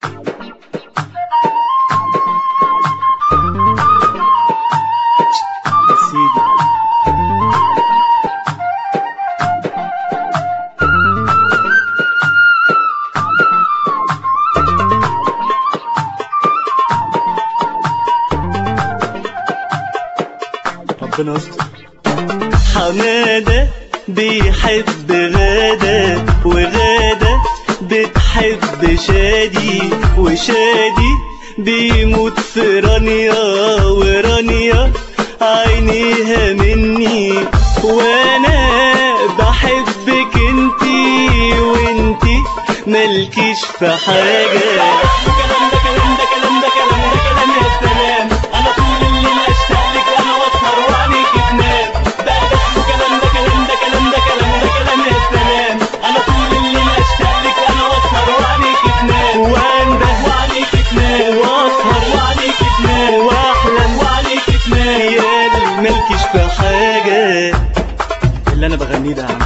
يا سيدي ربنا يستر حمادة بيحب غادة وغادة بتحب شادي وشادي بيموت في رانيا ورانيا عينيها مني وانا بحبك انتي وانتي ملكيش في حاجة كلام ده كلام ده كلام ده كلام ده كلام يا سلام انا طول الليل اشتاق لك انا واسهر وعينيك تنام بقى بس كلام ده كلام ده كلام ده كلام ده كلام يا سلام انا طول الليل اشتاق لك انا واسهر وعينيك تنام وانده وعينيك تنام واسهر وعينيك تنام واحلم وعينيك تنام يا ملكيش في حاجة اللي انا بغنيه ده يا عم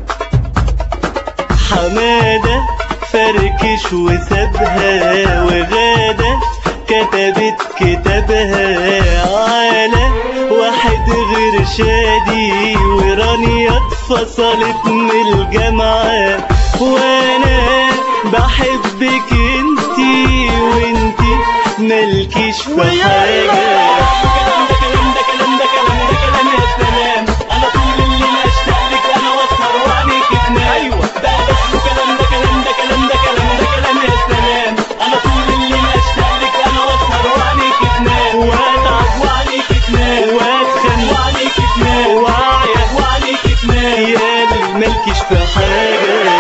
حمادة فركش وسابها وغادة كتبت كتابها على واحد غير شادي ورانيا اتفصلت من الجامعة وانا بحبك انتي وانتي ملكيش في حاجة كلام ده كلام ده كلام ده كلام ده كلام يا سلام انا طول الليل اشتاق لك انا واسهر وعينيك تنام ايوه بقى بس كلام ده كلام ده كلام ده كلام ده كلام يا سلام انا طول الليل اشتاق لك انا واسهر وعينيك تنام واتعب وعينيك تنام واتخن وعينيك تنام واعيا وعينيك تنام يا ملكيش في حاجة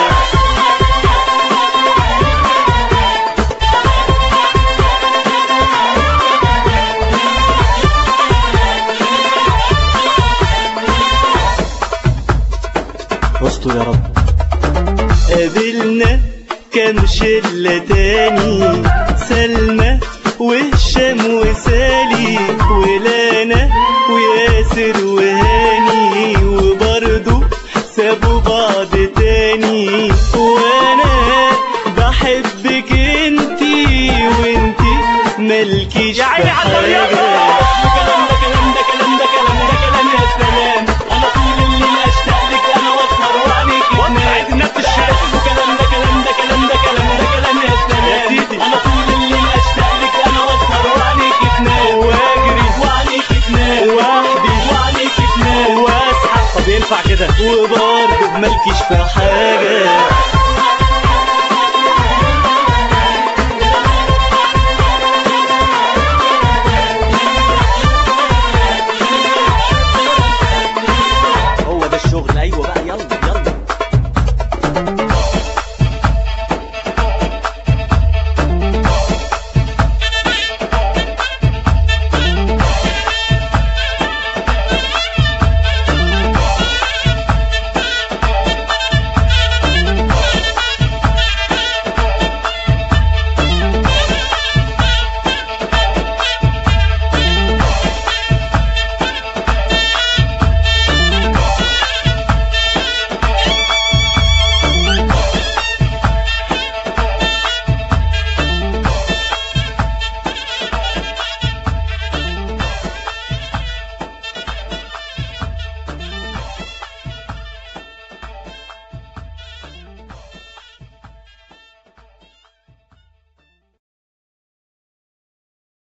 استر يا رب قابلنا كام شلة تاني سلمى وهشام وسالي ولانا وياسر وهاني وبرضو سابوا بعض تاني وانا بحبك انتي وانتي ملكيش يا عيني في على الرياضة حاجة كلام ده كلام ده كلام ده كلام ده كلام يا سلام انا طول الليل اشتاق لك انا واسهر وعينيك تنام نفس الشارع كلام ده كلام ده كلام ده كلام ده كلام يا سلام يا سيدي. انا طول الليل اشتاق لك انا واسهر وعينيك تنام واجري وعينيك تنام وحدي وعينيك تنام واصحى طب ينفع كده وبرضه ملكيش في حاجة